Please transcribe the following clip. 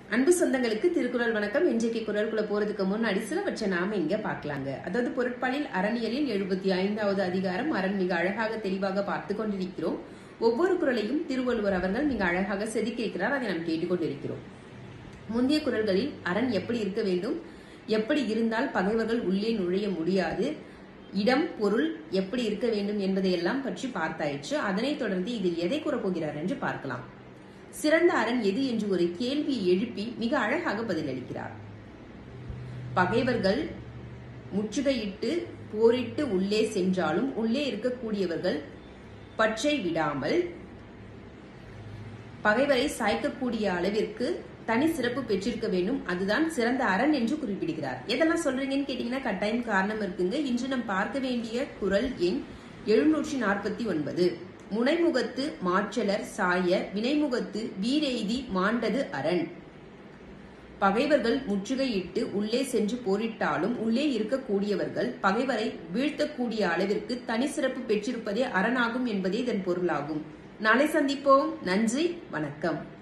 அன்பு சொந்தங்களுக்கு திருக்குறள் வணக்கம் இன்றைக்கு குரலுக்குள்ள போறதுக்கு முன்னாடி சிலவற்றை நாம இங்க பார்க்கலாங்க அதாவது பொருட்பாலில் அறநியலில் எழுபத்தி ஐந்தாவது அதிகாரம் அரண் மிக அழகாக தெளிவாக பார்த்து கொண்டிருக்கிறோம் ஒவ்வொரு குரலையும் திருவள்ளுவர் அவர்கள் மிக அழகாக செதுக்கியிருக்கிறார் அதை நாம் கேட்டுக்கொண்டிருக்கிறோம் முந்தைய குரல்களில் அரண் எப்படி இருக்க வேண்டும் எப்படி இருந்தால் பகைவர்கள் உள்ளே நுழைய முடியாது இடம் பொருள் எப்படி இருக்க வேண்டும் என்பதையெல்லாம் பற்றி பார்த்தாயிற்று அதனைத் தொடர்ந்து இதில் எதை கூறப்போகிறார் என்று பார்க்கலாம் சிறந்த அரண் எது என்று ஒரு கேள்வியை எழுப்பி மிக அழகாக பதிலளிக்கிறார் பகைவர்கள் முற்றுகையிட்டு போரிட்டு உள்ளே சென்றாலும் உள்ளே இருக்கக்கூடியவர்கள் பற்றை விடாமல் பகைவரை சாய்க்கக்கூடிய அளவிற்கு தனி சிறப்பு பெற்றிருக்க வேண்டும் அதுதான் சிறந்த அரண் என்று குறிப்பிடுகிறார் எதெல்லாம் சொல்றீங்கன்னு கேட்டீங்கன்னா கட்டாயம் காரணம் இருக்குங்க இன்று நாம் பார்க்க வேண்டிய குரல் எண் எழுநூற்றி நாற்பத்தி ஒன்பது முனைமுகத்து மாற்றலர் சாய வினைமுகத்து வீரெய்தி மாண்டது அரண் பகைவர்கள் முற்றுகையிட்டு உள்ளே சென்று போரிட்டாலும் உள்ளே இருக்கக்கூடியவர்கள் பகைவரை வீழ்த்தக்கூடிய அளவிற்கு தனி சிறப்பு பெற்றிருப்பதே அரணாகும் என்பதே இதன் பொருளாகும் நாளை சந்திப்போம் நன்றி வணக்கம்